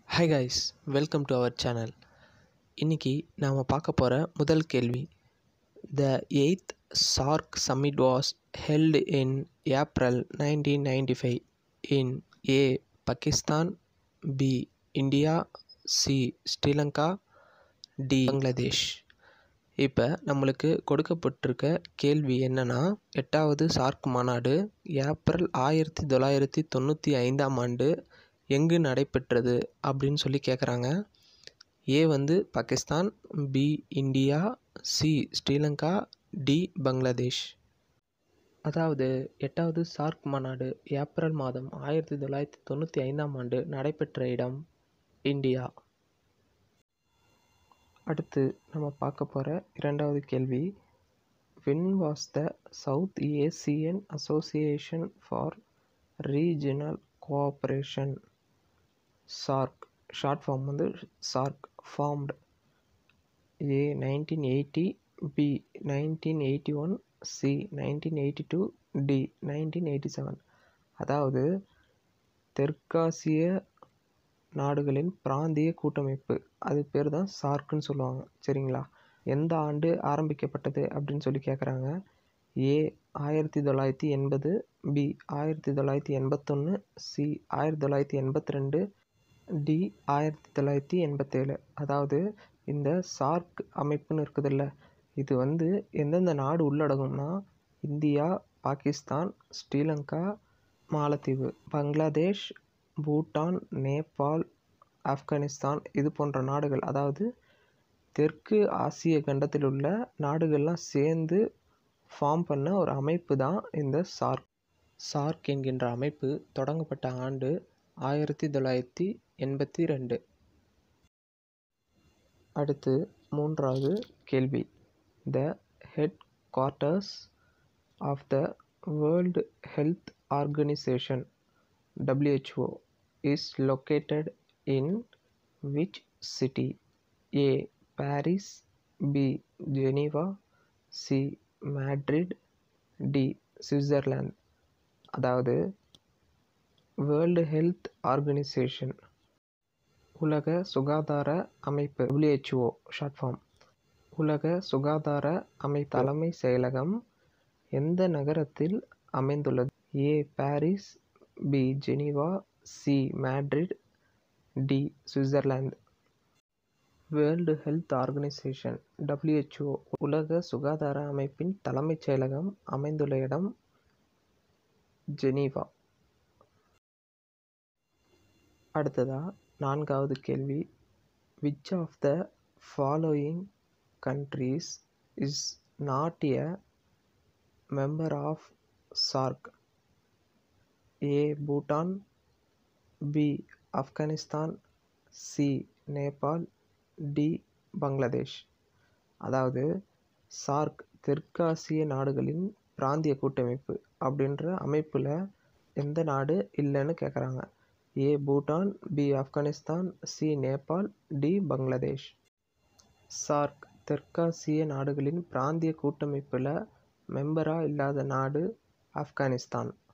Hi guys welcome to our channel இன்றைக்கி நாம் பார்க்க போகிற முதல் கேள்வி the eighth SAARC summit was held in April nineteen ninety five in A Pakistan B India C Sri Lanka D Bangladesh இப்போ நம்மளுக்கு கொடுக்கப்பட்டிருக்க கேள்வி என்னென்னா எட்டாவது சார்க் மாநாடு ஏப்ரல் ஆயிரத்தி தொள்ளாயிரத்தி தொண்ணூற்றி ஐந்தாம் ஆண்டு எங்கு நடைபெற்றது அப்படின்னு சொல்லி கேட்குறாங்க ஏ வந்து Pakistan B India C Sri Lanka D Bangladesh அதாவது எட்டாவது சார்க் மாநாடு ஏப்ரல் மாதம் ஆயிரத்தி தொள்ளாயிரத்தி தொண்ணூற்றி ஐந்தாம் ஆண்டு நடைபெற்ற இடம் இந்தியா அடுத்து நம்ம பார்க்க போகிற இரண்டாவது கேள்வி when was the South Asian Association for Regional Cooperation SAARC short form வந்து SAARC formed A nineteen eighty B nineteen eighty one C nineteen eighty two D nineteen eighty seven அதாவது தெற்காசிய நாடுகளின் பிராந்திய கூட்டமைப்பு அது பேர் தான் சார்க்குன்னு சொல்லுவாங்க சரிங்களா எந்த ஆண்டு ஆரம்பிக்கப்பட்டது அப்படின்னு சொல்லி கேட்குறாங்க ஏ ஆயிரத்தி தொள்ளாயிரத்தி எண்பது பி ஆயிரத்தி தொள்ளாயிரத்தி எண்பத்தொன்று சி ஆயிரத்தி தொள்ளாயிரத்தி எண்பத்தி ரெண்டு டி ஆயிரத்தி தொள்ளாயிரத்தி எண்பத்தேழு அதாவது இந்த சார்க் அமைப்புன்னு இருக்குதுல்ல இது வந்து எந்தெந்த நாடு உள்ளடங்கும்னா இந்தியா பாகிஸ்தான் ஸ்ரீலங்கா மாலத்தீவு பங்களாதேஷ் பூட்டான் நேபாள் ஆப்கானிஸ்தான் இது போன்ற நாடுகள் அதாவது தெற்கு ஆசிய கண்டத்தில் உள்ள நாடுகள்லாம் சேர்ந்து ஃபார்ம் பண்ண ஒரு அமைப்பு தான் இந்த சார்க் சார்க் என்கின்ற அமைப்பு தொடங்கப்பட்ட ஆண்டு ஆயிரத்தி தொள்ளாயிரத்தி எண்பத்தி ரெண்டு அடுத்து மூன்றாவது கேள்வி the headquarters of the World Health Organisation WHO is located in which city? A. Paris B. Geneva C. Madrid D. Switzerland அதாவது வேர்ல்டு ஹெல்த் ஆர்கனைசேஷன் உலக சுகாதார அமைப்பு WHO ஷார்ட் ஃபார்ம் உலக சுகாதார அமை தலைமை செயலகம் எந்த நகரத்தில் அமைந்துள்ளது A Paris B Geneva C Madrid D Switzerland World Health Organisation WHO உலக சுகாதார அமைப்பின் தலைமைச் செயலகம் அமைந்துள்ள இடம் ஜெனீவா அடுத்ததா நான்காவது கேள்வி which of the following countries is not a member of SAARC A Bhutan B Afghanistan C Nepal D Bangladesh அதாவது சார்க் தெற்காசிய நாடுகளின் பிராந்திய கூட்டமைப்பு அப்படின்ற அமைப்பில் எந்த நாடு இல்லைன்னு கேட்குறாங்க A Bhutan B Afghanistan C Nepal D Bangladesh SAARC தெற்காசிய நாடுகளின் பிராந்திய கூட்டமைப்பில் மெம்பராக இல்லாத நாடு ஆப்கானிஸ்தான்